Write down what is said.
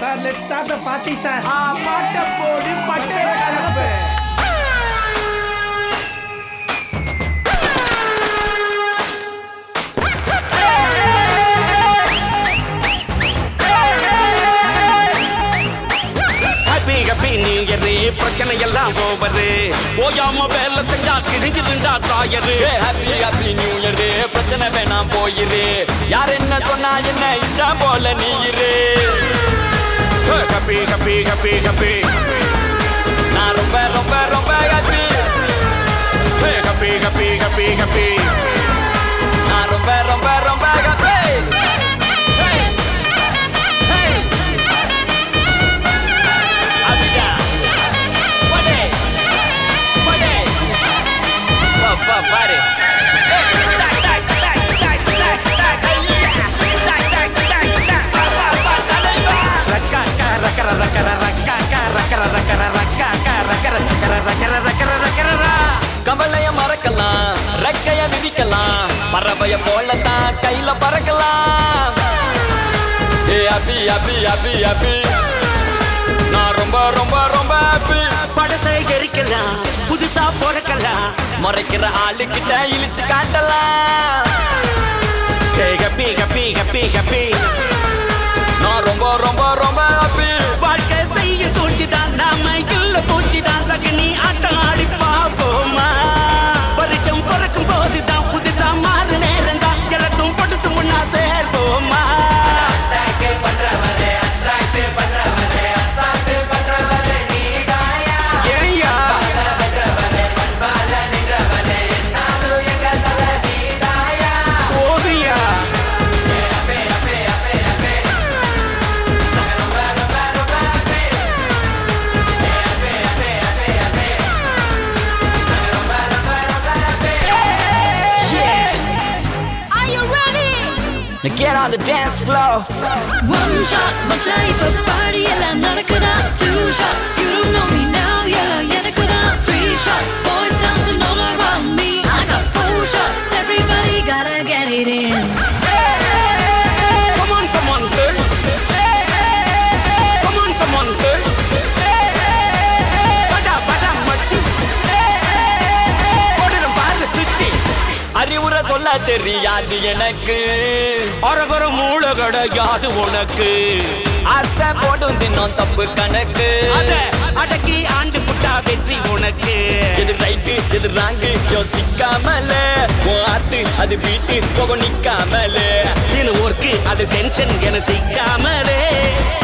Sir, let's start the party, sir. ஆ, பாட்டை போடு பட்டை கலப்பு ஹாப்பி ஹாப்பி நியூ இயர் பிரச்சனை எல்லாம் ஓவரு ஓயாம வேலை செஞ்சா கிழிஞ்சிருந்தா drawer happy happy new year பிரச்சனை வேணாம் போயிரு யார் என்ன சொன்னா என்ன இஷ்டம் போல நீ இரு ஹாப்பி ஹாப்பி ஹாப்பி ஹாப்பி நான் ரொம்ப ரொம்ப ரொம்ப happy happy happy happy happy நான் ரொம்ப ரொம்ப ரொம்ப ஹாப்பி பாரு கவலைய மறக்கலாம் ரெக்கைய விதிக்கலாம் பறவைய போலத்தான் ஸ்கைல பறக்கலாம் ஏ அபி அபி அபி அபி நான் ரொம்ப ரொம்ப ரொம்ப ஹாப்பி படசை எரிக்கலாம் புதுசா பிறக்கலாம் மறைக்கிற ஆளுகிட்ட இழிச்சு காட்டலாம் ஹாப்பி ஹாப்பி ஹாப்பி ஹாப்பி நான் ரொம்ப ரொம்ப ரொம்ப ஹாப்பி வாழ்க்கை செய்ய சூழ்ச்சிதான் நாம இல்ல பூச்சிதான் சகனி ஆட்டம் ஆடி பாப்போமா வருஷம் பிறக்கும் போதுதான் புதுசா மாறு நேரம் தான் எல்லாச்சும் பொடுச்சு முன்னா சேர்ப்போமா ஏய்யா? போதுயா Are you ready? Now get on the dance floor One shot, one type of party எல்லாம் நடக்குதா Two shots, you don't know me now எல்லாம் எனக்குதா Three shots, boys dancing all around me I got four shots, everybody gotta get it in Come on, come on, girls. Come on, come on, girls. படா, படா, மச்சி. போடுறேன் பாரு சுச்சி. அறிவுரை சொல்ல தெரியாது எனக்கு அரகர மூளை கிடையாது உனக்கு ஆசை போடும் தினம் தப்பு கணக்கு அத அடக்கி ஆண்டு புட்டா வெற்றி உனக்கு எது ரைட்டு எது ராங்கு யோசிக்காமல உன் ஆட்டு அது வீட்டு போக நிக்காமல இது ஒர்க்கு அது டென்ஷன் என சிக்காமலே